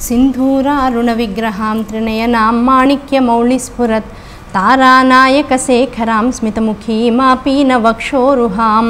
सिन्धूरारुणविग्रहां त्रिनयनां माणिक्यमौलिस्फुरत् तारानायकशेखरां स्मितमुखीमापीनवक्षोरुहां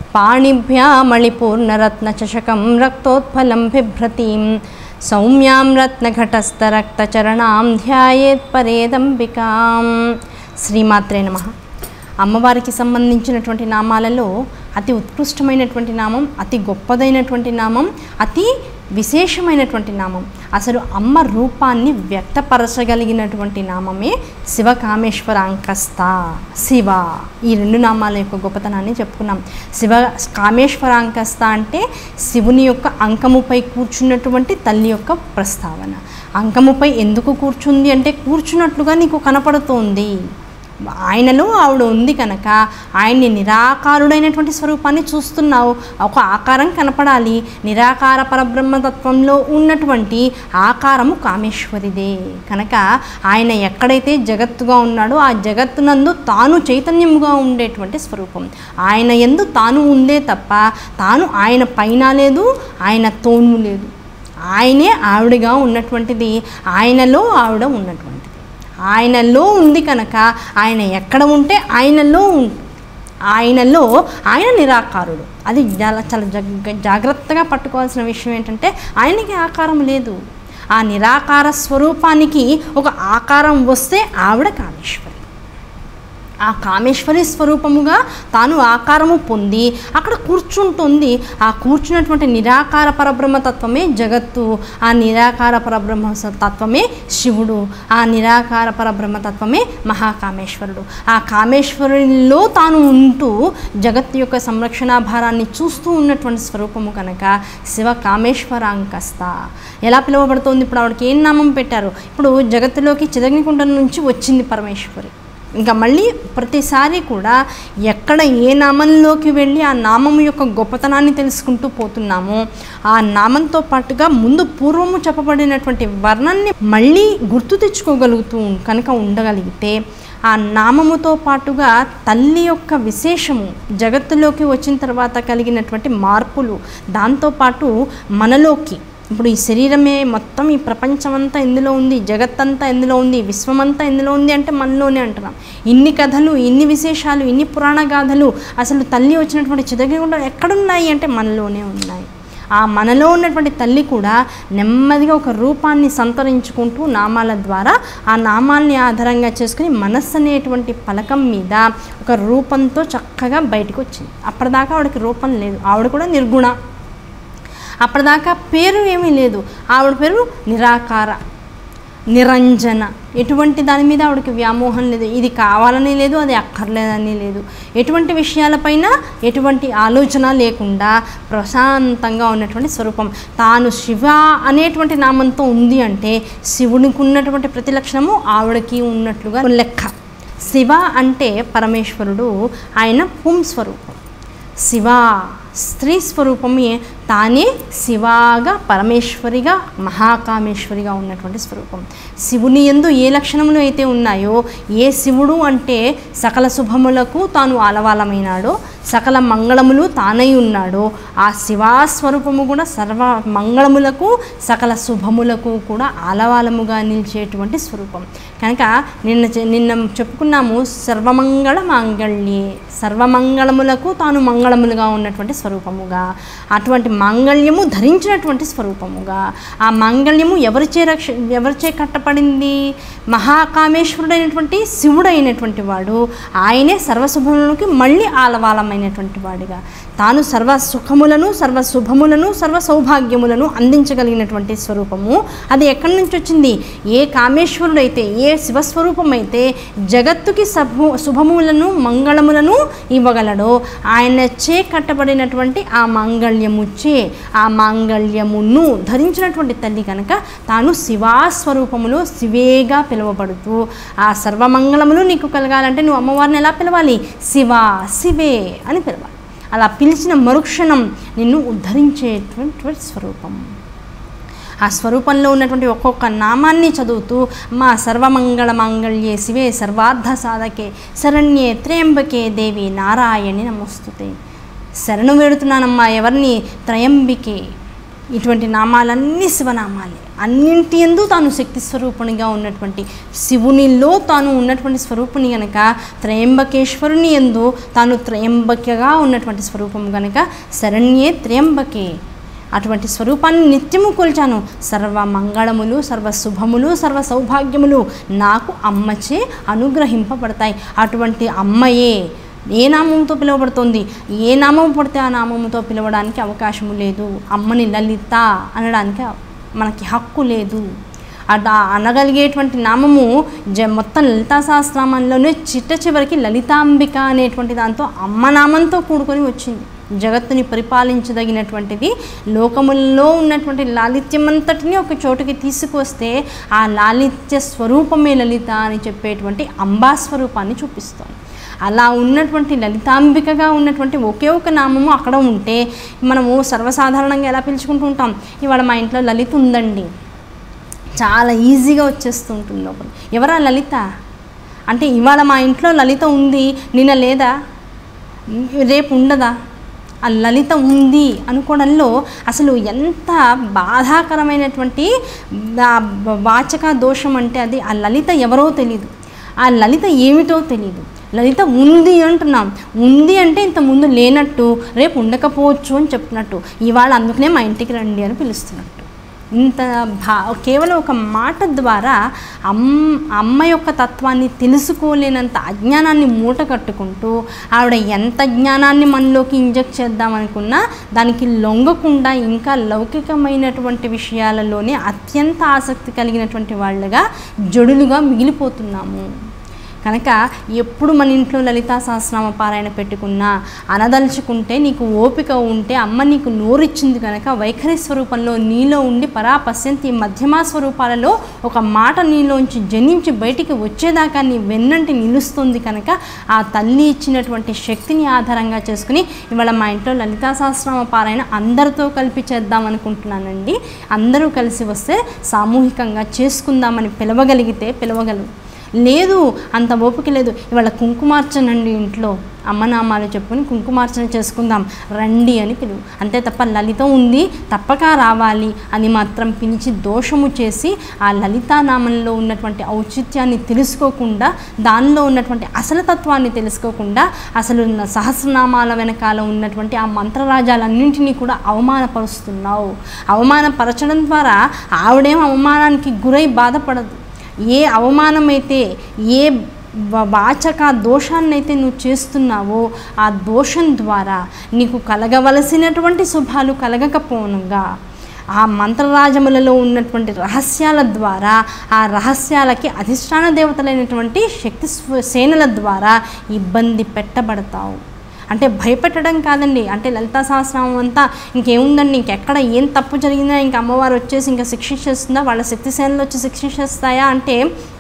पाणिभ्यामणिपूर्णरत्नचषकं रक्तोत्फलं बिभ्रतीं सौम्यां रत्नघटस्थरक्तचरणां ध्याయేత్పరేదంబికాం శ్రీమాత్రే నమ అమ్మవారికి సంబంధించినటువంటి నామాలలో అతి ఉత్కృష్టమైనటువంటి నామం అతి గొప్పదైనటువంటి నామం అతి విశేషమైనటువంటి నామం అసలు అమ్మ రూపాన్ని వ్యక్తపరచగలిగినటువంటి నామమే శివకామేశ్వరాంకస్త శివ ఈ రెండు నామాల యొక్క గొప్పతనాన్ని చెప్పుకున్నాం శివ కామేశ్వరాంకస్త అంటే శివుని యొక్క అంకముపై కూర్చున్నటువంటి తల్లి యొక్క ప్రస్తావన అంకముపై ఎందుకు కూర్చుంది అంటే కూర్చున్నట్లుగా నీకు కనపడుతోంది ఆయనలో ఆవిడ ఉంది కనుక ఆయన్ని నిరాకారుడైనటువంటి స్వరూపాన్ని చూస్తున్నావు ఒక ఆకారం కనపడాలి నిరాకార పరబ్రహ్మతత్వంలో ఉన్నటువంటి ఆకారము కామేశ్వరిదే కనుక ఆయన ఎక్కడైతే జగత్తుగా ఉన్నాడో ఆ జగత్తునందు తాను చైతన్యముగా ఉండేటువంటి స్వరూపం ఆయన ఎందు తాను ఉందే తప్ప తాను ఆయన పైన లేదు ఆయన తోను లేదు ఆయనే ఆవిడగా ఉన్నటువంటిది ఆయనలో ఆవిడ ఉన్నటువంటిది ఆయనలో ఉంది కనుక ఆయన ఎక్కడ ఉంటే ఆయనలో ఉంటుంది ఆయనలో ఆయన నిరాకారుడు అది చాలా చాలా జగ్ జాగ్రత్తగా పట్టుకోవాల్సిన విషయం ఏంటంటే ఆయనకి ఆకారం లేదు ఆ నిరాకార స్వరూపానికి ఒక ఆకారం వస్తే ఆవిడ కామేశ్వరి ఆ కామేశ్వరి స్వరూపముగా తాను ఆకారము పొంది అక్కడ కూర్చుంటుంది ఆ కూర్చున్నటువంటి నిరాకార పరబ్రహ్మ తత్వమే జగత్తు ఆ నిరాకార పరబ్రహ్మ స- తత్వమే శివుడు ఆ నిరాకార పరబ్రహ్మ తత్వమే మహాకామేశ్వరుడు ఆ కామేశ్వరునిలో తాను ఉంటూ జగత్తు యొక్క సంరక్షణ భారాన్ని చూస్తూ ఉన్నటువంటి స్వరూపము కనుక శివ కామేశ్వరాంకస్త ఎలా పిలువబడుతోంది ఇప్పుడు ఆవిడకి ఏం నామం పెట్టారు ఇప్పుడు జగత్తులోకి చిదగ్నికుండం నుంచి వచ్చింది పరమేశ్వరి ఇంకా మళ్ళీ ప్రతిసారి కూడా ఎక్కడ ఏ నామంలోకి వెళ్ళి ఆ నామం యొక్క గొప్పతనాన్ని తెలుసుకుంటూ పోతున్నామో ఆ నామంతో పాటుగా ముందు పూర్వము చెప్పబడినటువంటి వర్ణాన్ని మళ్ళీ గుర్తు తెచ్చుకోగలుగుతూ కనుక ఉండగలిగితే ఆ నామముతో పాటుగా తల్లి యొక్క విశేషము జగత్తులోకి వచ్చిన తర్వాత కలిగినటువంటి మార్పులు దాంతోపాటు మనలోకి ఇప్పుడు ఈ శరీరమే మొత్తం ఈ ప్రపంచం అంతా ఎందులో ఉంది జగత్తంతా ఎందులో ఉంది విశ్వమంతా ఎందులో ఉంది అంటే మనలోనే అంటున్నాం ఇన్ని కథలు ఇన్ని విశేషాలు ఇన్ని పురాణ గాథలు అసలు తల్లి వచ్చినటువంటి చిదగికుండా ఎక్కడున్నాయి అంటే మనలోనే ఉన్నాయి ఆ మనలో ఉన్నటువంటి తల్లి కూడా నెమ్మదిగా ఒక రూపాన్ని సంతరించుకుంటూ నామాల ద్వారా ఆ నామాల్ని ఆధారంగా చేసుకుని మనస్సు అనేటువంటి పలకం మీద ఒక రూపంతో చక్కగా బయటకు వచ్చింది అప్పటిదాకా ఆవిడకి రూపం లేదు ఆవిడ కూడా నిర్గుణ అప్పటిదాకా పేరు ఏమీ లేదు ఆవిడ పేరు నిరాకార నిరంజన ఎటువంటి దాని మీద ఆవిడకి వ్యామోహం లేదు ఇది కావాలని లేదు అది అక్కర్లేదని లేదు ఎటువంటి విషయాలపైన ఎటువంటి ఆలోచన లేకుండా ప్రశాంతంగా ఉన్నటువంటి స్వరూపం తాను శివ అనేటువంటి నామంతో ఉంది అంటే శివునికి ఉన్నటువంటి ప్రతి లక్షణము ఆవిడకి ఉన్నట్లుగా లెక్క శివ అంటే పరమేశ్వరుడు ఆయన పుంస్వరూపం శివ స్త్రీ స్వరూపమే తానే శివాగా పరమేశ్వరిగా మహాకామేశ్వరిగా ఉన్నటువంటి స్వరూపం శివుని ఎందు ఏ లక్షణములు అయితే ఉన్నాయో ఏ శివుడు అంటే సకల శుభములకు తాను ఆలవాలమైనాడో సకల మంగళములు తానై ఉన్నాడో ఆ శివా స్వరూపము కూడా సర్వ మంగళములకు సకల శుభములకు కూడా ఆలవాలముగా నిలిచేటువంటి స్వరూపం కనుక నిన్న చె- నిన్న చెప్పుకున్నాము సర్వమంగళ మాంగళ్యే సర్వమంగళములకు తాను మంగళములుగా ఉన్నటువంటి స్వరూపముగా అటువంటి మాంగళ్యము ధరించినటువంటి స్వరూపముగా ఆ మాంగళ్యము ఎవరిచే రక్ష ఎవరిచే కట్టపడింది మహాకామేశ్వరుడైనటువంటి శివుడైనటువంటి వాడు ఆయనే సర్వశుభములకి మళ్ళీ ఆలవాలమైనటువంటి వాడిగా తాను సర్వ సుఖములను సర్వ శుభములను సర్వ సౌభాగ్యములను అందించగలిగినటువంటి స్వరూపము అది ఎక్కడి నుంచి వచ్చింది ఏ కామేశ్వరుడైతే ఏ శివస్వరూపం అయితే జగత్తుకి సభు శుభములను మంగళములను ఇవ్వగలడో ఆయన చే కట్టబడినటువంటి ఆ మాంగళ్యముచే ఆ మాంగళ్యమును ధరించినటువంటి తల్లి కనుక తాను శివాస్వరూపములో శివేగా పిలువబడుతూ ఆ సర్వమంగళములు నీకు కలగాలంటే నువ్వు అమ్మవారిని ఎలా పిలవాలి శివ శివే అని పిలవాలి అలా పిలిచిన మరుక్షణం నిన్ను ఉద్ధరించేటువంటి స్వరూపం ఆ స్వరూపంలో ఉన్నటువంటి ఒక్కొక్క నామాన్ని చదువుతూ మా సర్వమంగళ మాంగళ్యే శివే సర్వార్థ సాధకే శరణ్యే త్రయంబకే దేవి నారాయణి నమస్తుతే శరణు వేడుతున్నానమ్మా ఎవరిని త్రయంబికే ఇటువంటి నామాలన్నీ శివనామాలే అన్నింటి ఎందు తాను శక్తి స్వరూపునిగా ఉన్నటువంటి శివునిలో తాను ఉన్నటువంటి స్వరూపుని గనక త్రయంబకేశ్వరుని ఎందు తాను త్రయంబకగా ఉన్నటువంటి స్వరూపం గనక శరణ్యే త్రయంబకే అటువంటి స్వరూపాన్ని నిత్యము కొల్చాను సర్వ మంగళములు సర్వ శుభములు సర్వ సౌభాగ్యములు నాకు అమ్మచే అనుగ్రహింపబడతాయి అటువంటి అమ్మయే ఏ నామంతో పిలువబడుతుంది ఏ నామం పడితే ఆ నామంతో పిలవడానికి అవకాశము లేదు అమ్మని లలిత అనడానికి మనకి హక్కు లేదు అలా అనగలిగేటువంటి నామము జ మొత్తం లలితా సహస్రామంలోనే చిట్ట చివరికి లలితాంబిక అనేటువంటి దాంతో అమ్మ నామంతో కూడుకొని వచ్చింది జగత్తుని పరిపాలించదగినటువంటిది లోకముల్లో ఉన్నటువంటి లాలిత్యమంతటిని ఒక చోటుకి తీసుకొస్తే ఆ లాలిత్య స్వరూపమే లలిత అని చెప్పేటువంటి అంబా స్వరూపాన్ని చూపిస్తోంది అలా ఉన్నటువంటి లలితాంబికగా ఉన్నటువంటి ఒకే ఒక నామము అక్కడ ఉంటే మనము సర్వసాధారణంగా ఎలా పిలుచుకుంటూ ఉంటాం ఇవాళ మా ఇంట్లో లలిత ఉందండి చాలా ఈజీగా వచ్చేస్తూ ఉంటుంది లోపల ఎవరా లలిత అంటే ఇవాళ మా ఇంట్లో లలిత ఉంది నిన్న లేదా రేపు ఉండదా ఆ లలిత ఉంది అనుకోవడంలో అసలు ఎంత బాధాకరమైనటువంటి ఆ వాచక దోషం అంటే అది ఆ లలిత ఎవరో తెలియదు ఆ లలిత ఏమిటో తెలియదు లలిత ఉంది అంటున్నాం ఉంది అంటే ఇంత ముందు లేనట్టు రేపు ఉండకపోవచ్చు అని చెప్తున్నట్టు ఇవాళ అందుకనే మా ఇంటికి రండి అని పిలుస్తున్నట్టు ఇంత భా కేవలం ఒక మాట ద్వారా అమ్ అమ్మ యొక్క తత్వాన్ని తెలుసుకోలేనంత అజ్ఞానాన్ని మూట కట్టుకుంటూ ఆవిడ ఎంత జ్ఞానాన్ని మనలోకి ఇంజెక్ట్ చేద్దామనుకున్నా దానికి లొంగకుండా ఇంకా లౌకికమైనటువంటి విషయాలలోనే అత్యంత ఆసక్తి కలిగినటువంటి వాళ్ళగా జడులుగా మిగిలిపోతున్నాము కనుక ఎప్పుడు మన ఇంట్లో లలితా సహస్రనామ పారాయణ పెట్టుకున్నా అనదలుచుకుంటే నీకు ఓపిక ఉంటే అమ్మ నీకు నోరిచ్చింది కనుక వైఖరి స్వరూపంలో నీలో ఉండి పరాపశ్యంతి మధ్యమా స్వరూపాలలో ఒక మాట నీలోంచి జనించి బయటికి వచ్చేదాకా నీ వెన్నంటి నిలుస్తుంది కనుక ఆ తల్లి ఇచ్చినటువంటి శక్తిని ఆధారంగా చేసుకుని ఇవాళ మా ఇంట్లో లలితా సహస్రనామ పారాయణ అందరితో కలిపి చేద్దాం అనుకుంటున్నానండి అందరూ కలిసి వస్తే సామూహికంగా చేసుకుందామని పిలవగలిగితే పిలవగలరు లేదు అంత ఓపిక లేదు ఇవాళ కుంకుమార్చనండి ఇంట్లో అమ్మనామాలు చెప్పుకొని కుంకుమార్చన చేసుకుందాం రండి అని పిలువు అంతే తప్ప లలిత ఉంది తప్పక రావాలి అని మాత్రం పిలిచి దోషము చేసి ఆ లలితానామంలో ఉన్నటువంటి ఔచిత్యాన్ని తెలుసుకోకుండా దానిలో ఉన్నటువంటి అసలు తత్వాన్ని తెలుసుకోకుండా అసలు ఉన్న సహస్రనామాల వెనకాల ఉన్నటువంటి ఆ మంత్రరాజాలన్నింటినీ కూడా అవమానపరుస్తున్నావు అవమానపరచడం ద్వారా ఆవిడేం అవమానానికి గురై బాధపడదు ఏ అవమానమైతే ఏ వ- వాచక దోషాన్నైతే నువ్వు చేస్తున్నావో ఆ దోషం ద్వారా నీకు కలగవలసినటువంటి శుభాలు కలగకపోనుగా ఆ మంత్రరాజములలో ఉన్నటువంటి రహస్యాల ద్వారా ఆ రహస్యాలకి అధిష్టాన దేవతలైనటువంటి శక్తి స్వ- సేనల ద్వారా ఇబ్బంది పెట్టబడతావు అంటే భయపెట్టడం కాదండి అంటే లలితా సహస్రనామం అంతా ఇంకేముందండి ఇంకెక్కడ ఏం తప్పు జరిగిందా ఇంక అమ్మవారు వచ్చేసి ఇంకా శిక్షించేస్తుందా వాళ్ళ శక్తి సేనలు వచ్చి శిక్షించేస్తాయా అంటే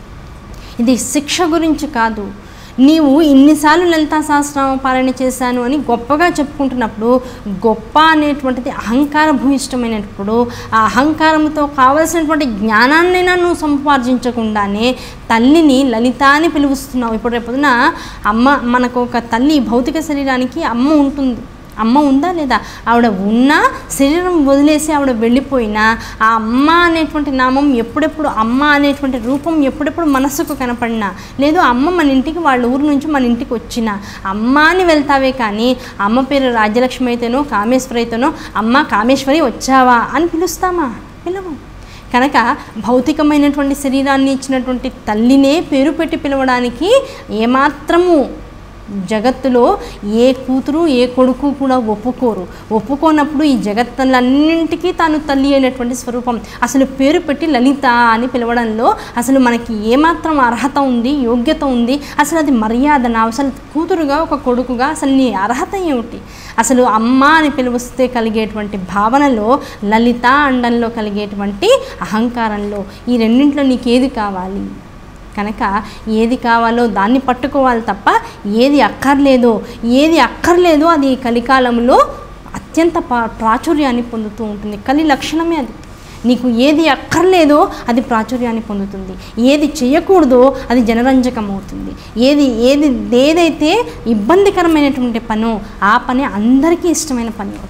ఇది శిక్ష గురించి కాదు నీవు ఇన్నిసార్లు లలితా సహస్రనామ పారాయణ చేశాను అని గొప్పగా చెప్పుకుంటున్నప్పుడు గొప్ప అనేటువంటిది అహంకార భూయిష్టమైనప్పుడు ఆ అహంకారంతో కావలసినటువంటి జ్ఞానాన్నైనా నువ్వు సంపార్జించకుండానే తల్లిని లలిత అని పిలుస్తున్నావు ఇప్పుడు రేపొద్దున అమ్మ మనకు ఒక తల్లి భౌతిక శరీరానికి అమ్మ ఉంటుంది అమ్మ ఉందా లేదా ఆవిడ ఉన్నా శరీరం వదిలేసి ఆవిడ వెళ్ళిపోయినా ఆ అమ్మ అనేటువంటి నామం ఎప్పుడెప్పుడు అమ్మ అనేటువంటి రూపం ఎప్పుడెప్పుడు మనసుకు కనపడినా లేదు అమ్మ మన ఇంటికి వాళ్ళ ఊరు నుంచి మన ఇంటికి వచ్చిన అమ్మ అని వెళ్తావే కానీ అమ్మ పేరు రాజ్యలక్ష్మి అయితేనో కామేశ్వరి అయితేనో అమ్మ కామేశ్వరి వచ్చావా అని పిలుస్తామా పిలవు కనుక భౌతికమైనటువంటి శరీరాన్ని ఇచ్చినటువంటి తల్లినే పేరు పెట్టి పిలవడానికి ఏమాత్రము జగత్తులో ఏ కూతురు ఏ కొడుకు కూడా ఒప్పుకోరు ఒప్పుకోనప్పుడు ఈ జగత్తులన్నింటికీ తాను తల్లి అయినటువంటి స్వరూపం అసలు పేరు పెట్టి లలిత అని పిలవడంలో అసలు మనకి ఏమాత్రం అర్హత ఉంది యోగ్యత ఉంది అసలు అది మర్యాదన అసలు కూతురుగా ఒక కొడుకుగా అసలు నీ అర్హత ఏమిటి అసలు అమ్మ అని పిలువస్తే కలిగేటువంటి భావనలో లలిత అండంలో కలిగేటువంటి అహంకారంలో ఈ రెండింటిలో నీకేది కావాలి కనుక ఏది కావాలో దాన్ని పట్టుకోవాలి తప్ప ఏది అక్కర్లేదో ఏది అక్కర్లేదో అది ఈ కలికాలంలో అత్యంత పా ప్రాచుర్యాన్ని పొందుతూ ఉంటుంది కలి లక్షణమే అది నీకు ఏది అక్కర్లేదో అది ప్రాచుర్యాన్ని పొందుతుంది ఏది చేయకూడదో అది జనరంజకం అవుతుంది ఏది ఏది ఏదైతే ఇబ్బందికరమైనటువంటి పనో ఆ పని అందరికీ ఇష్టమైన పని అవుతుంది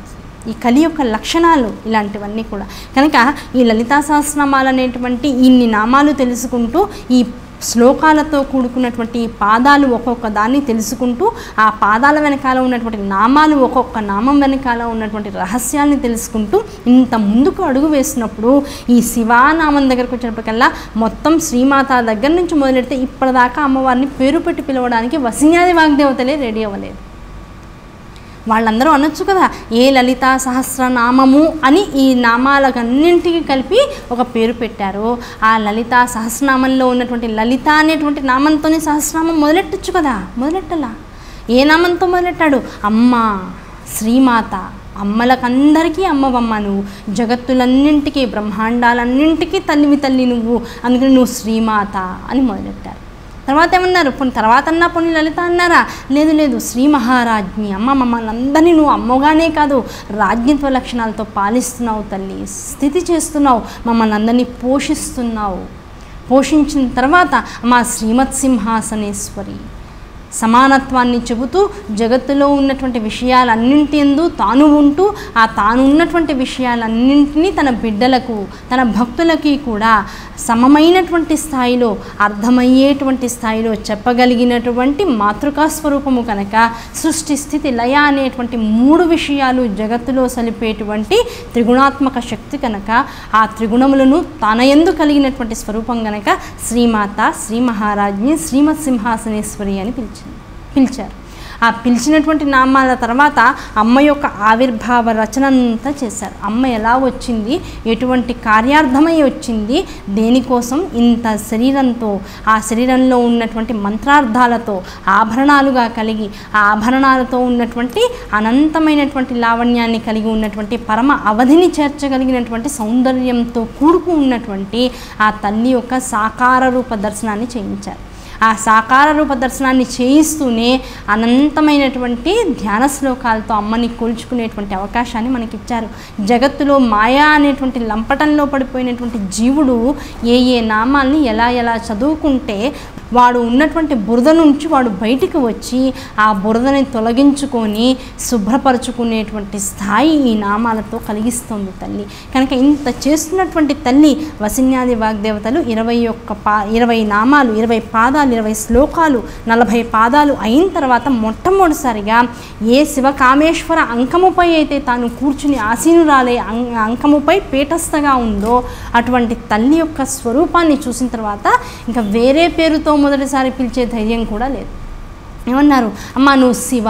ఈ కలి యొక్క లక్షణాలు ఇలాంటివన్నీ కూడా కనుక ఈ లలితా సహస్రనామాలు అనేటువంటి ఇన్ని నామాలు తెలుసుకుంటూ ఈ శ్లోకాలతో కూడుకున్నటువంటి ఈ పాదాలు ఒక్కొక్క దాన్ని తెలుసుకుంటూ ఆ పాదాల వెనకాల ఉన్నటువంటి నామాలు ఒక్కొక్క నామం వెనకాల ఉన్నటువంటి రహస్యాల్ని తెలుసుకుంటూ ఇంత ముందుకు అడుగు వేసినప్పుడు ఈ శివానామం దగ్గరకు వచ్చినప్పటికల్లా మొత్తం శ్రీమాత దగ్గర నుంచి మొదలెడితే ఇప్పటిదాకా అమ్మవారిని పేరు పెట్టి పిలవడానికి వసిన్యాది వాగ్దేవతలే రెడీ అవ్వలేదు వాళ్ళందరూ అనొచ్చు కదా ఏ లలిత సహస్రనామము అని ఈ నామాలకన్నింటికి కలిపి ఒక పేరు పెట్టారు ఆ లలిత సహస్రనామంలో ఉన్నటువంటి లలిత అనేటువంటి నామంతోనే సహస్రనామం మొదలెట్టచ్చు కదా మొదలెట్టలా ఏ నామంతో మొదలెట్టాడు అమ్మ శ్రీమాత అమ్మలకందరికీ అమ్మవమ్మ నువ్వు జగత్తులన్నింటికీ బ్రహ్మాండాలన్నింటికీ తల్లివి తల్లి నువ్వు అందుకని నువ్వు శ్రీమాత అని మొదలెట్టారు తర్వాత ఏమన్నారు పోనీ తర్వాత అన్నా పోనీ లలిత అన్నారా లేదు లేదు శ్రీ మహారాజ్ఞి అమ్మ మమ్మల్ని అందరినీ నువ్వు అమ్మగానే కాదు రాజ్ఞత్వ లక్షణాలతో పాలిస్తున్నావు తల్లి స్థితి చేస్తున్నావు మమ్మల్ని అందరినీ పోషిస్తున్నావు పోషించిన తర్వాత మా శ్రీమత్ సింహాసనేశ్వరి సమానత్వాన్ని చెబుతూ జగత్తులో ఉన్నటువంటి విషయాలన్నింటి ఎందు తాను ఉంటూ ఆ తాను ఉన్నటువంటి విషయాలన్నింటినీ తన బిడ్డలకు తన భక్తులకి కూడా సమమైనటువంటి స్థాయిలో అర్థమయ్యేటువంటి స్థాయిలో చెప్పగలిగినటువంటి మాతృకా స్వరూపము కనుక సృష్టి స్థితి లయ అనేటువంటి మూడు విషయాలు జగత్తులో సలిపేటువంటి త్రిగుణాత్మక శక్తి కనుక ఆ త్రిగుణములను తన ఎందు కలిగినటువంటి స్వరూపం కనుక శ్రీమాత శ్రీ మహారాజ్ని శ్రీమత్ సింహాసనేశ్వరి అని పిలిచింది పిలిచారు ఆ పిలిచినటువంటి నామాల తర్వాత అమ్మ యొక్క ఆవిర్భావ రచన అంతా చేశారు అమ్మ ఎలా వచ్చింది ఎటువంటి కార్యార్థమై వచ్చింది దేనికోసం ఇంత శరీరంతో ఆ శరీరంలో ఉన్నటువంటి మంత్రార్థాలతో ఆభరణాలుగా కలిగి ఆ ఆభరణాలతో ఉన్నటువంటి అనంతమైనటువంటి లావణ్యాన్ని కలిగి ఉన్నటువంటి పరమ అవధిని చేర్చగలిగినటువంటి సౌందర్యంతో కూడుకు ఉన్నటువంటి ఆ తల్లి యొక్క సాకార రూప దర్శనాన్ని చేయించారు ఆ సాకార రూప దర్శనాన్ని చేయిస్తూనే అనంతమైనటువంటి ధ్యాన శ్లోకాలతో అమ్మని కూల్చుకునేటువంటి అవకాశాన్ని మనకి ఇచ్చారు జగత్తులో మాయా అనేటువంటి లంపటంలో పడిపోయినటువంటి జీవుడు ఏ ఏ నామాల్ని ఎలా ఎలా చదువుకుంటే వాడు ఉన్నటువంటి బురద నుంచి వాడు బయటికి వచ్చి ఆ బురదని తొలగించుకొని శుభ్రపరచుకునేటువంటి స్థాయి ఈ నామాలతో కలిగిస్తుంది తల్లి కనుక ఇంత చేస్తున్నటువంటి తల్లి వసిన్యాది వాగ్దేవతలు ఇరవై ఒక్క పా ఇరవై నామాలు ఇరవై పాదాలు ఇరవై శ్లోకాలు నలభై పాదాలు అయిన తర్వాత మొట్టమొదటిసారిగా ఏ శివకామేశ్వర అంకముపై అయితే తాను కూర్చుని ఆసీనురాలే అం అంకముపై పీఠస్థగా ఉందో అటువంటి తల్లి యొక్క స్వరూపాన్ని చూసిన తర్వాత ఇంకా వేరే పేరుతో మొదటిసారి పిలిచే ధైర్యం కూడా లేదు ఏమన్నారు అమ్మా నువ్వు శివ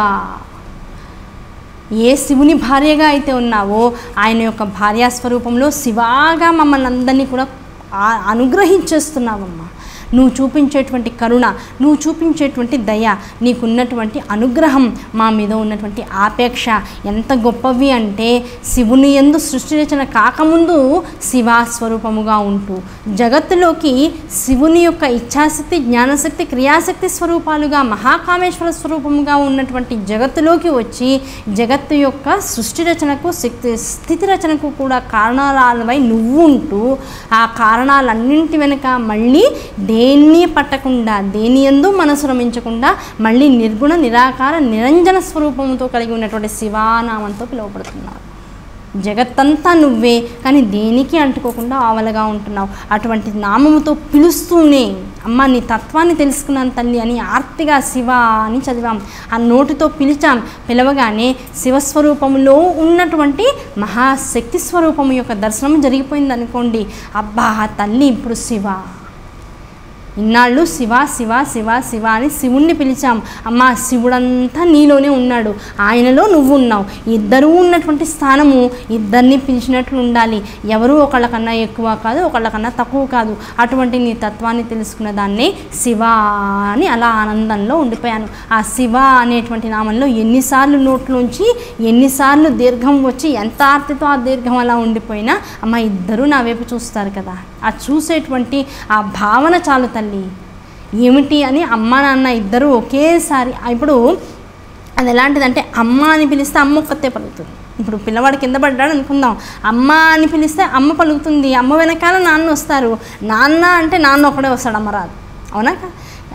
ఏ శివుని భార్యగా అయితే ఉన్నావో ఆయన యొక్క భార్యా స్వరూపంలో శివాగా మమ్మల్ని అందరినీ కూడా ఆ- అనుగ్రహించేస్తున్నావమ్మా నువ్వు చూపించేటువంటి కరుణ నువ్వు చూపించేటువంటి దయ నీకున్నటువంటి అనుగ్రహం మా మీద ఉన్నటువంటి ఆపేక్ష ఎంత గొప్పవి అంటే శివుని ఎందు సృష్టి రచన కాకముందు శివా స్వరూపముగా ఉంటూ జగత్తులోకి శివుని యొక్క ఇచ్ఛాశక్తి జ్ఞానశక్తి క్రియాశక్తి స్వరూపాలుగా మహాకామేశ్వర స్వరూపముగా ఉన్నటువంటి జగత్తులోకి వచ్చి జగత్తు యొక్క సృష్టి రచనకు శక్తి స్థితి రచనకు కూడా కారణాలపై నువ్వు ఉంటూ ఆ కారణాలన్నింటి వెనుక మళ్ళీ దేన్ని పట్టకుండా దేని ఎందు మనసు రమించకుండా మళ్ళీ నిర్గుణ నిరాకార నిరంజన స్వరూపంతో కలిగి ఉన్నటువంటి శివానామంతో పిలువబడుతున్నారు జగత్తంతా నువ్వే కానీ దేనికి అంటుకోకుండా ఆవలగా ఉంటున్నావు అటువంటి నామముతో పిలుస్తూనే అమ్మ నీ తత్వాన్ని తెలుసుకున్నాను తల్లి అని ఆర్తిగా శివ అని చదివాం ఆ నోటితో పిలిచాం పిలవగానే శివస్వరూపములో ఉన్నటువంటి మహాశక్తి స్వరూపము యొక్క దర్శనం జరిగిపోయింది అనుకోండి అబ్బా ఆ తల్లి ఇప్పుడు శివ ఇన్నాళ్ళు శివ శివ శివ శివ అని శివుణ్ణి పిలిచాం అమ్మ శివుడంతా నీలోనే ఉన్నాడు ఆయనలో నువ్వు ఉన్నావు ఇద్దరూ ఉన్నటువంటి స్థానము ఇద్దరిని పిలిచినట్లు ఉండాలి ఎవరు ఒకళ్ళకన్నా ఎక్కువ కాదు ఒకళ్ళకన్నా తక్కువ కాదు అటువంటి నీ తత్వాన్ని తెలుసుకున్న దాన్ని శివ అని అలా ఆనందంలో ఉండిపోయాను ఆ శివ అనేటువంటి నామంలో ఎన్నిసార్లు నోట్లోంచి ఎన్నిసార్లు దీర్ఘం వచ్చి ఎంత ఆర్తితో ఆ దీర్ఘం అలా ఉండిపోయినా అమ్మ ఇద్దరూ నా వైపు చూస్తారు కదా ఆ చూసేటువంటి ఆ భావన చాలు తల్లి ఏమిటి అని అమ్మ నాన్న ఇద్దరు ఒకేసారి ఇప్పుడు అది ఎలాంటిదంటే అమ్మ అని పిలిస్తే అమ్మ ఒక్కతే పలుకుతుంది ఇప్పుడు పిల్లవాడు కింద పడ్డాడు అనుకుందాం అమ్మ అని పిలిస్తే అమ్మ పలుకుతుంది అమ్మ వెనకాల నాన్న వస్తారు నాన్న అంటే నాన్న ఒకడే వస్తాడు అమ్మ రాదు అవునా కా-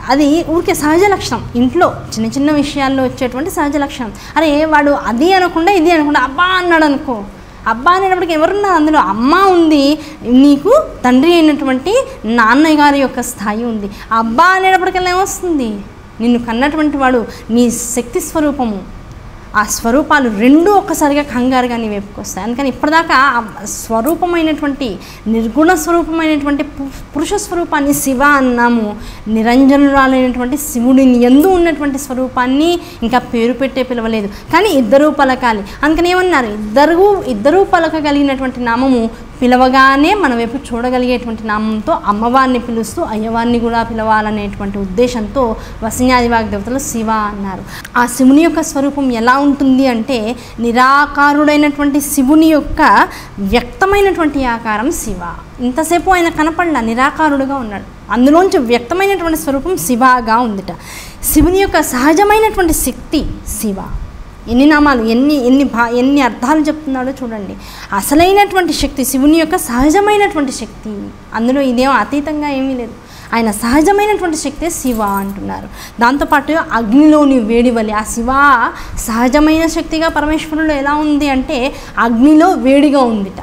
అది ఊరికే సహజ లక్షణం ఇంట్లో చిన్న చిన్న విషయాల్లో వచ్చేటువంటి సహజ లక్షణం అరే వాడు అది అనకుండా ఇది అనకుండా అబ్బా అన్నాడు అనుకో అబ్బా అనేటప్పటికి ఎవరున్నారు అందులో అమ్మ ఉంది నీకు తండ్రి అయినటువంటి నాన్నగారి యొక్క స్థాయి ఉంది అబ్బా అనేటప్పటికల్లా ఏమొస్తుంది నిన్ను కన్నటువంటి వాడు నీ శక్తి స్వరూపము ఆ స్వరూపాలు రెండూ ఒక్కసారిగా కంగారుగా నీ వైపుకి వస్తాయి అందుకని ఇప్పటిదాకా ఆ స్వరూపమైనటువంటి నిర్గుణ స్వరూపమైనటువంటి పు- పురుష స్వరూపాన్ని శివ అన్నాము నిరంజనురాలైనటువంటి శివుడిని ఎందు ఉన్నటువంటి స్వరూపాన్ని ఇంకా పేరు పెట్టే పిలవలేదు కానీ ఇద్దరూ పలకాలి అందుకని ఏమన్నారు ఇద్దరు ఇద్దరూ పలకగలిగినటువంటి నామము పిలవగానే మన వైపు చూడగలిగేటువంటి నామంతో అమ్మవారిని పిలుస్తూ అయ్యవారిని కూడా పిలవాలనేటువంటి ఉద్దేశంతో వసన్యాది వాగ్దేవతలు శివ అన్నారు ఆ శివుని యొక్క స్వరూపం ఎలా ఉంటుంది అంటే నిరాకారుడైనటువంటి శివుని యొక్క వ్యక్తమైనటువంటి ఆకారం శివ ఇంతసేపు ఆయన కనపడలా నిరాకారుడుగా ఉన్నాడు అందులోంచి వ్యక్తమైనటువంటి స్వరూపం శివగా ఉందిట శివుని యొక్క సహజమైనటువంటి శక్తి శివ ఎన్ని నామాలు ఎన్ని ఎన్ని భా ఎన్ని అర్థాలు చెప్తున్నాడో చూడండి అసలైనటువంటి శక్తి శివుని యొక్క సహజమైనటువంటి శక్తి అందులో ఇదేం అతీతంగా ఏమీ లేదు ఆయన సహజమైనటువంటి శక్తే శివ అంటున్నారు దాంతోపాటు అగ్నిలోని వేడి వలి ఆ శివ సహజమైన శక్తిగా పరమేశ్వరుడు ఎలా ఉంది అంటే అగ్నిలో వేడిగా ఉందిట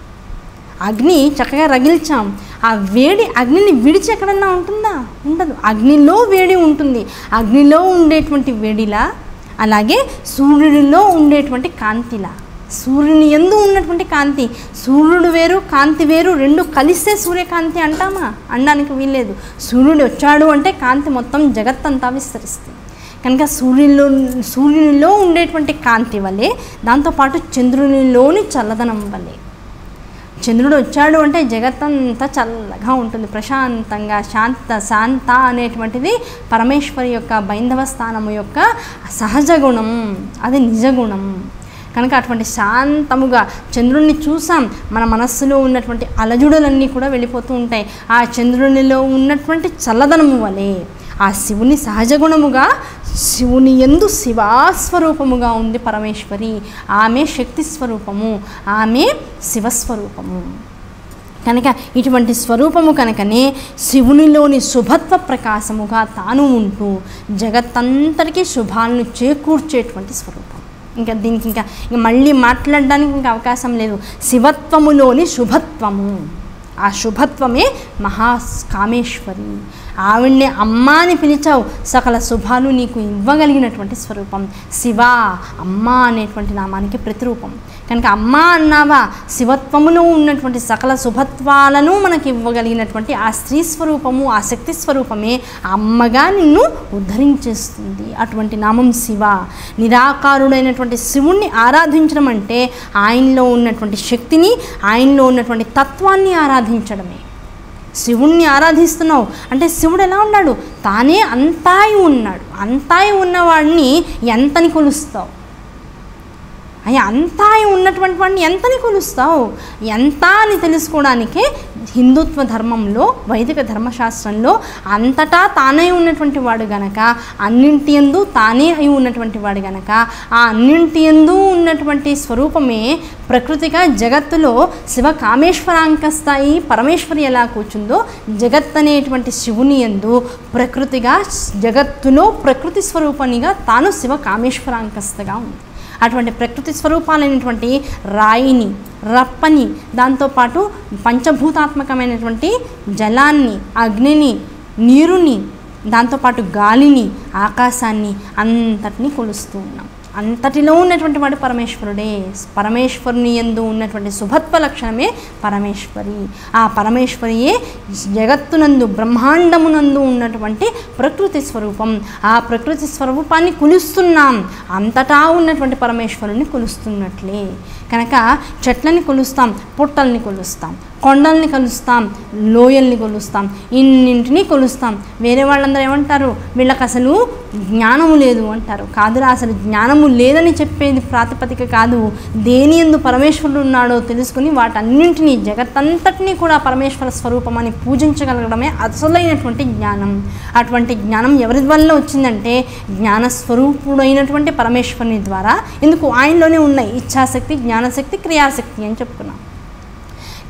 అగ్ని చక్కగా రగిల్చాం ఆ వేడి అగ్నిని విడిచి ఎక్కడన్నా ఉంటుందా ఉండదు అగ్నిలో వేడి ఉంటుంది అగ్నిలో ఉండేటువంటి వేడిలా అలాగే సూర్యుడిలో ఉండేటువంటి కాంతిలా సూర్యుని ఎందు ఉన్నటువంటి కాంతి సూర్యుడు వేరు కాంతి వేరు రెండు కలిస్తే సూర్యకాంతి అంటామా అనడానికి వీల్లేదు సూర్యుడు వచ్చాడు అంటే కాంతి మొత్తం జగత్తంతా విస్తరిస్తుంది కనుక సూర్యునిలో సూర్యునిలో ఉండేటువంటి కాంతి వలె దాంతోపాటు చంద్రునిలోని చల్లదనం వలె చంద్రుడు వచ్చాడు అంటే జగత్తంతా చల్లగా ఉంటుంది ప్రశాంతంగా శాంత శాంత అనేటువంటిది పరమేశ్వరి యొక్క బైంధవ స్థానము యొక్క సహజ గుణం అది నిజ గుణం కనుక అటువంటి శాంతముగా చంద్రుడిని చూసాం మన మనస్సులో ఉన్నటువంటి అలజుడులన్నీ కూడా వెళ్ళిపోతూ ఉంటాయి ఆ చంద్రునిలో ఉన్నటువంటి చల్లదనము వలె ఆ శివుని సహజ గుణముగా శివుని ఎందు శివాస్వరూపముగా ఉంది పరమేశ్వరి ఆమె శక్తి స్వరూపము ఆమె శివస్వరూపము కనుక ఇటువంటి స్వరూపము కనుకనే శివునిలోని శుభత్వ ప్రకాశముగా తాను ఉంటూ జగత్తంతటికీ శుభాలను చేకూర్చేటువంటి స్వరూపం ఇంకా దీనికి ఇంకా ఇంకా మళ్ళీ మాట్లాడడానికి ఇంకా అవకాశం లేదు శివత్వములోని శుభత్వము ఆ శుభత్వమే మహా కామేశ్వరి ఆవిడ్ని అమ్మ అని పిలిచావు సకల శుభాలు నీకు ఇవ్వగలిగినటువంటి స్వరూపం శివ అమ్మ అనేటువంటి నామానికి ప్రతిరూపం కనుక అమ్మ అన్నావా శివత్వములో ఉన్నటువంటి సకల శుభత్వాలను మనకి ఇవ్వగలిగినటువంటి ఆ స్త్రీ స్వరూపము ఆ శక్తి స్వరూపమే అమ్మగా నిన్ను ఉద్ధరించేస్తుంది అటువంటి నామం శివ నిరాకారుడైనటువంటి శివుణ్ణి ఆరాధించడం అంటే ఆయనలో ఉన్నటువంటి శక్తిని ఆయనలో ఉన్నటువంటి తత్వాన్ని ఆరాధించడమే శివుణ్ణి ఆరాధిస్తున్నావు అంటే శివుడు ఎలా ఉన్నాడు తానే అంతాయి ఉన్నాడు అంతాయి ఉన్నవాడిని ఎంతని కొలుస్తావు అయ్యా అంతా ఉన్నటువంటి వాడిని ఎంతని కొలుస్తావు ఎంత అని తెలుసుకోవడానికే హిందుత్వ ధర్మంలో వైదిక ధర్మశాస్త్రంలో అంతటా తానే ఉన్నటువంటి వాడు గనక అన్నింటి ఎందు తానే అయి ఉన్నటువంటి వాడు గనక ఆ అన్నింటి ఎందు ఉన్నటువంటి స్వరూపమే ప్రకృతిగా జగత్తులో శివ కామేశ్వరాంక స్థాయి పరమేశ్వరి ఎలా కూర్చుందో జగత్ అనేటువంటి శివుని ఎందు ప్రకృతిగా జగత్తులో ప్రకృతి స్వరూపనిగా తాను శివ కామేశ్వరాంకస్తగా ఉంది అటువంటి ప్రకృతి స్వరూపాలైనటువంటి రాయిని రప్పని దాంతోపాటు పంచభూతాత్మకమైనటువంటి జలాన్ని అగ్నిని నీరుని దాంతోపాటు గాలిని ఆకాశాన్ని అంతటినీ కొలుస్తూ ఉన్నాం అంతటిలో ఉన్నటువంటి వాడు పరమేశ్వరుడే పరమేశ్వరుని ఎందు ఉన్నటువంటి శుభత్వ లక్షణమే పరమేశ్వరి ఆ పరమేశ్వరియే జగత్తునందు బ్రహ్మాండమునందు ఉన్నటువంటి ప్రకృతి స్వరూపం ఆ ప్రకృతి స్వరూపాన్ని కొలుస్తున్నాం అంతటా ఉన్నటువంటి పరమేశ్వరుని కొలుస్తున్నట్లే కనుక చెట్లని కొలుస్తాం పుట్టల్ని కొలుస్తాం కొండల్ని కొలుస్తాం లోయల్ని కొలుస్తాం ఇన్నింటినీ కొలుస్తాం వేరే వాళ్ళందరూ ఏమంటారు వీళ్ళకి అసలు జ్ఞానము లేదు అంటారు కాదురా అసలు జ్ఞానము లేదని చెప్పేది ప్రాతిపదిక కాదు దేని ఎందు పరమేశ్వరుడు ఉన్నాడో తెలుసుకుని వాటన్నింటినీ జగత్తంతటినీ కూడా పరమేశ్వర స్వరూపం అని పూజించగలగడమే అసలైనటువంటి జ్ఞానం అటువంటి జ్ఞానం ఎవరి వల్ల వచ్చిందంటే జ్ఞాన స్వరూపుడైనటువంటి పరమేశ్వరుని ద్వారా ఎందుకు ఆయనలోనే ఉన్నాయి ఇచ్ఛాశక్తి జ్ఞానశక్తి క్రియాశక్తి అని చెప్పుకున్నాం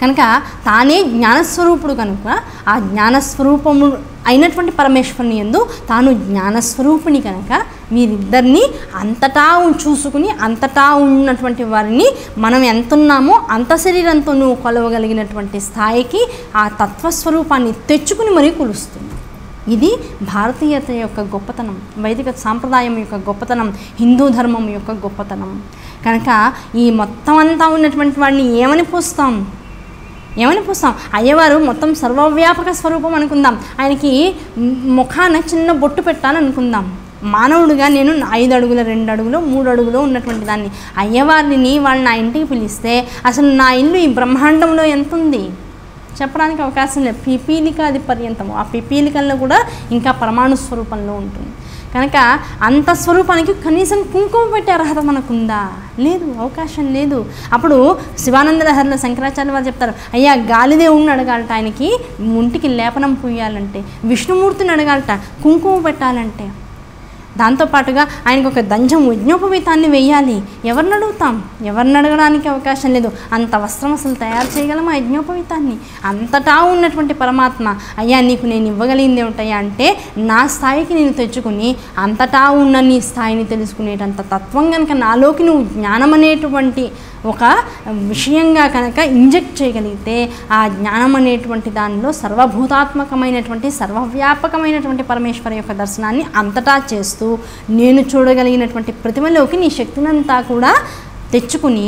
కనుక తానే జ్ఞానస్వరూపుడు కనుక ఆ జ్ఞానస్వరూపము అయినటువంటి పరమేశ్వరుని ఎందు తాను జ్ఞానస్వరూపిణి కనుక వీరిద్దరిని అంతటా ఉం- చూసుకుని అంతటా ఉన్నటువంటి వారిని మనం ఎంత ఉన్నామో అంత శరీరంతో నువ్వు కొలవగలిగినటువంటి స్థాయికి ఆ తత్వస్వరూపాన్ని తెచ్చుకుని మరీ కొలుస్తుంది ఇది భారతీయత యొక్క గొప్పతనం వైదిక సాంప్రదాయం యొక్క గొప్పతనం హిందూ ధర్మం యొక్క గొప్పతనం కనుక ఈ మొత్తం అంతా ఉన్నటువంటి వాడిని ఏమని పూస్తాం ఏమని పూస్తాం అయ్యవారు మొత్తం సర్వవ్యాపక స్వరూపం అనుకుందాం ఆయనకి మ్- ముఖాన చిన్న బొట్టు పెట్టాలని అనుకుందాం మానవుడిగా నేను ఐదు అడుగుల రెండు అడుగులు మూడు అడుగులో ఉన్నటువంటి దాన్ని అయ్యవారిని వాళ్ళు నా ఇంటికి పిలిస్తే అసలు నా ఇల్లు ఈ బ్రహ్మాండంలో ఎంత ఉంది చెప్పడానికి అవకాశం లేదు పిపీలిక అది పర్యంతము ఆ పిపీలికల్లో కూడా ఇంకా పరమాణు స్వరూపంలో ఉంటుంది కనుక అంత స్వరూపానికి కనీసం కుంకుమ పెట్టే అర్హత మనకుందా లేదు అవకాశం లేదు అప్పుడు శివానంద లహరిలో శంకరాచార్య వారు చెప్తారు అయ్యా గాలిదేవుణ్ణి అడగాలట ఆయనకి ఒంటికి లేపనం పూయాలంటే విష్ణుమూర్తిని అడగాలట కుంకుమ పెట్టాలంటే దాంతోపాటుగా ఆయనకు ఒక దంజం యజ్ఞోపవీతాన్ని వేయాలి ఎవరిని అడుగుతాం ఎవరిని అడగడానికి అవకాశం లేదు అంత వస్త్రం అసలు తయారు చేయగలమా యజ్ఞోపవీతాన్ని అంతటా ఉన్నటువంటి పరమాత్మ అయ్యా నీకు నేను ఇవ్వగలిగింది ఏమిటయ్యా అంటే నా స్థాయికి నేను తెచ్చుకుని అంతటా ఉన్న నీ స్థాయిని తెలుసుకునేటంత తత్వం కనుక నాలోకి నువ్వు జ్ఞానం అనేటువంటి ఒక విషయంగా కనుక ఇంజెక్ట్ చేయగలిగితే ఆ జ్ఞానం అనేటువంటి దానిలో సర్వభూతాత్మకమైనటువంటి సర్వవ్యాపకమైనటువంటి పరమేశ్వర యొక్క దర్శనాన్ని అంతటా చేస్తూ నేను చూడగలిగినటువంటి ప్రతిమలోకి నీ శక్తినంతా కూడా తెచ్చుకుని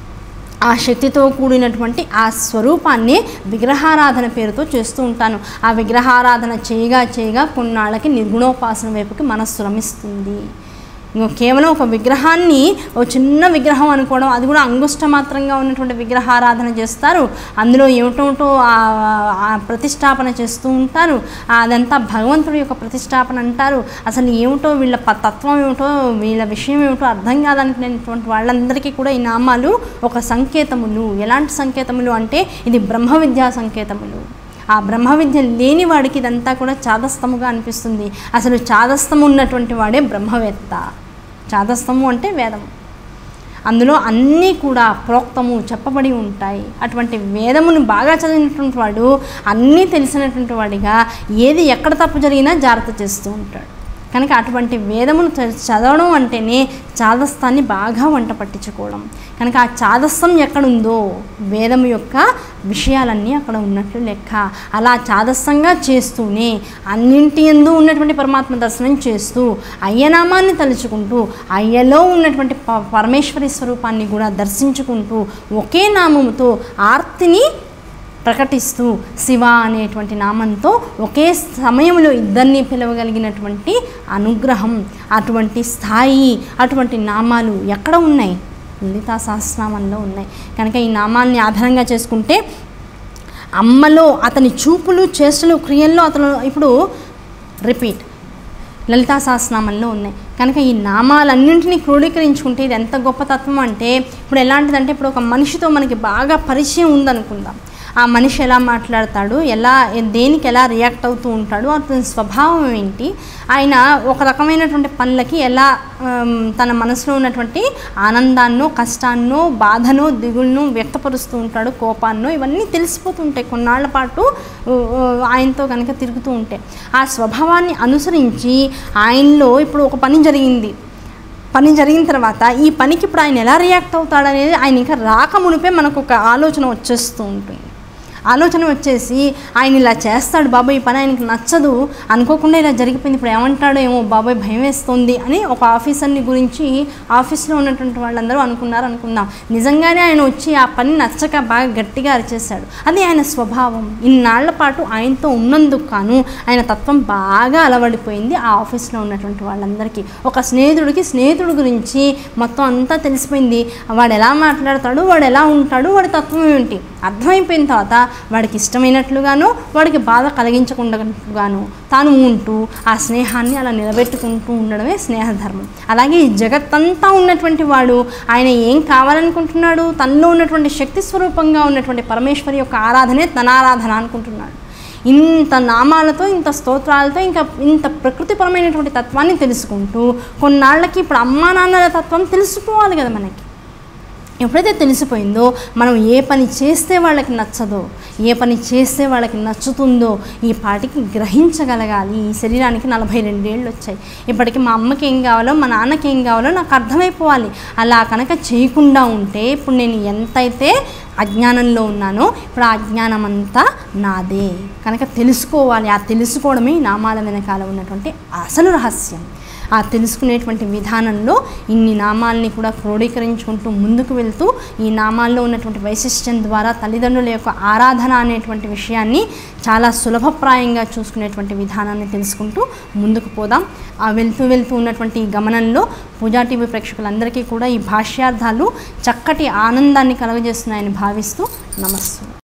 ఆ శక్తితో కూడినటువంటి ఆ స్వరూపాన్ని విగ్రహారాధన పేరుతో చేస్తూ ఉంటాను ఆ విగ్రహారాధన చేయగా చేయగా కొన్నాళ్ళకి నిర్గుణోపాసన వైపుకి మనస్సు రమిస్తుంది ఇంకో కేవలం ఒక విగ్రహాన్ని ఓ చిన్న విగ్రహం అనుకోవడం అది కూడా అంగుష్ట మాత్రంగా ఉన్నటువంటి విగ్రహారాధన చేస్తారు అందులో ఏమిటోటో ఆ- ఆ ప్రతిష్టాపన చేస్తూ ఉంటారు అదంతా భగవంతుడి యొక్క ప్రతిష్టాపన అంటారు అసలు ఏమిటో వీళ్ళ ప- తత్వం ఏమిటో వీళ్ళ విషయం ఏమిటో అర్థం కాదనుకునేటువంటి వాళ్ళందరికీ కూడా ఈ నామాలు ఒక సంకేతములు ఎలాంటి సంకేతములు అంటే ఇది బ్రహ్మ విద్యా సంకేతములు ఆ బ్రహ్మ విద్య లేని వాడికి ఇదంతా కూడా చాదస్తముగా అనిపిస్తుంది అసలు చాదస్తము ఉన్నటువంటి వాడే బ్రహ్మవేత్త చాదస్తము అంటే వేదము అందులో అన్నీ కూడా ప్రోక్తము చెప్పబడి ఉంటాయి అటువంటి వేదమును బాగా చదివినటువంటి వాడు అన్నీ తెలిసినటువంటి వాడిగా ఏది ఎక్కడ తప్పు జరిగినా జాగ్రత్త చేస్తూ ఉంటాడు కనుక అటువంటి వేదమును చ- చదవడం అంటేనే చాదస్తాన్ని బాగా వంట పట్టించుకోవడం కనుక ఆ చాదస్తం ఎక్కడుందో వేదము యొక్క విషయాలన్నీ అక్కడ ఉన్నట్లు లెక్క అలా చాదస్తంగా చేస్తూనే అన్నింటి ఎందు ఉన్నటువంటి పరమాత్మ దర్శనం చేస్తూ అయ్యనామాన్ని తలుచుకుంటూ అయ్యలో ఉన్నటువంటి ప పరమేశ్వరి స్వరూపాన్ని కూడా దర్శించుకుంటూ ఒకే నామముతో ఆర్తిని ప్రకటిస్తూ శివ అనేటువంటి నామంతో ఒకే సమయంలో ఇద్దరిని పిలవగలిగినటువంటి అనుగ్రహం అటువంటి స్థాయి అటువంటి నామాలు ఎక్కడ ఉన్నాయి లలితా సహస్రనామంలో ఉన్నాయి కనుక ఈ నామాల్ని ఆధారంగా చేసుకుంటే అమ్మలో అతని చూపులు చేష్టలు క్రియల్లో అతను ఇప్పుడు రిపీట్ లలితా సహస్రనామంలో ఉన్నాయి కనుక ఈ నామాలన్నింటినీ క్రోడీకరించుకుంటే ఇది ఎంత గొప్ప తత్వం అంటే ఇప్పుడు ఎలాంటిదంటే ఇప్పుడు ఒక మనిషితో మనకి బాగా పరిచయం ఉందనుకుందాం ఆ మనిషి ఎలా మాట్లాడతాడు ఎలా దేనికి ఎలా రియాక్ట్ అవుతూ ఉంటాడు అతని స్వభావం ఏంటి ఆయన ఒక రకమైనటువంటి పనులకి ఎలా ఆమ్, తన మనసులో ఉన్నటువంటి ఆనందాన్నో కష్టాన్నో బాధనో దిగులను వ్యక్తపరుస్తూ ఉంటాడు కోపాన్నో ఇవన్నీ తెలిసిపోతుంటాయి కొన్నాళ్ల పాటు ఊ, ఊ, ఆయనతో కనుక తిరుగుతూ ఉంటే ఆ స్వభావాన్ని అనుసరించి ఆయనలో ఇప్పుడు ఒక పని జరిగింది పని జరిగిన తర్వాత ఈ పనికి ఇప్పుడు ఆయన ఎలా రియాక్ట్ అవుతాడనేది ఆయన ఇంకా రాకమునిపే మనకు ఒక ఆలోచన వచ్చేస్తూ ఉంటుంది ఆలోచన వచ్చేసి ఆయన ఇలా చేస్తాడు బాబాయ్ ఈ పని ఆయనకి నచ్చదు అనుకోకుండా ఇలా జరిగిపోయింది ఇప్పుడు ఏమంటాడో ఏమో బాబాయ్ భయం వేస్తుంది అని ఒక ఆఫీసర్ని గురించి ఆఫీస్లో ఉన్నటువంటి వాళ్ళందరూ అనుకున్నారు అనుకుందాం నిజంగానే ఆయన వచ్చి ఆ పని నచ్చక బాగా గట్టిగా అరిచేశాడు అది ఆయన స్వభావం ఇన్నాళ్ల పాటు ఆయనతో ఉన్నందుకు కాను ఆయన తత్వం బాగా అలవడిపోయింది ఆ ఆఫీస్లో ఉన్నటువంటి వాళ్ళందరికీ ఒక స్నేహితుడికి స్నేహితుడి గురించి మొత్తం అంతా తెలిసిపోయింది వాడు ఎలా మాట్లాడతాడు వాడు ఎలా ఉంటాడు వాడి తత్వం ఏంటి అర్థమైపోయిన తర్వాత వాడికి ఇష్టమైనట్లుగాను వాడికి బాధ కలిగించకుండాను తాను ఉంటూ ఆ స్నేహాన్ని అలా నిలబెట్టుకుంటూ ఉండడమే స్నేహధర్మం అలాగే ఈ జగత్తంతా ఉన్నటువంటి వాడు ఆయన ఏం కావాలనుకుంటున్నాడు తనలో ఉన్నటువంటి శక్తి స్వరూపంగా ఉన్నటువంటి పరమేశ్వరి యొక్క ఆరాధనే తన ఆరాధన అనుకుంటున్నాడు ఇంత నామాలతో ఇంత స్తోత్రాలతో ఇంకా ఇంత ప్రకృతిపరమైనటువంటి తత్వాన్ని తెలుసుకుంటూ కొన్నాళ్ళకి ఇప్పుడు అమ్మా నాన్నల తత్వం తెలిసిపోవాలి కదా మనకి ఎప్పుడైతే తెలిసిపోయిందో మనం ఏ పని చేస్తే వాళ్ళకి నచ్చదో ఏ పని చేస్తే వాళ్ళకి నచ్చుతుందో ఈ పాటికి గ్రహించగలగాలి ఈ శరీరానికి నలభై రెండేళ్ళు వచ్చాయి ఇప్పటికి మా అమ్మకి ఏం కావాలో మా నాన్నకి ఏం కావాలో నాకు అర్థమైపోవాలి అలా కనుక చేయకుండా ఉంటే ఇప్పుడు నేను ఎంతైతే అజ్ఞానంలో ఉన్నానో ఇప్పుడు ఆ అజ్ఞానం అంతా నాదే కనుక తెలుసుకోవాలి ఆ తెలుసుకోవడమే ఈ నామాల వెనకాల ఉన్నటువంటి అసలు రహస్యం ఆ తెలుసుకునేటువంటి విధానంలో ఇన్ని నామాల్ని కూడా క్రోడీకరించుకుంటూ ముందుకు వెళ్తూ ఈ నామాల్లో ఉన్నటువంటి వైశిష్ట్యం ద్వారా తల్లిదండ్రుల యొక్క ఆరాధన అనేటువంటి విషయాన్ని చాలా సులభప్రాయంగా చూసుకునేటువంటి విధానాన్ని తెలుసుకుంటూ ముందుకు పోదాం ఆ వెళ్తూ వెళ్తూ ఉన్నటువంటి ఈ గమనంలో పూజా టీవీ ప్రేక్షకులందరికీ కూడా ఈ భాష్యార్థాలు చక్కటి ఆనందాన్ని కలుగజేస్తున్నాయని భావిస్తూ నమస్సు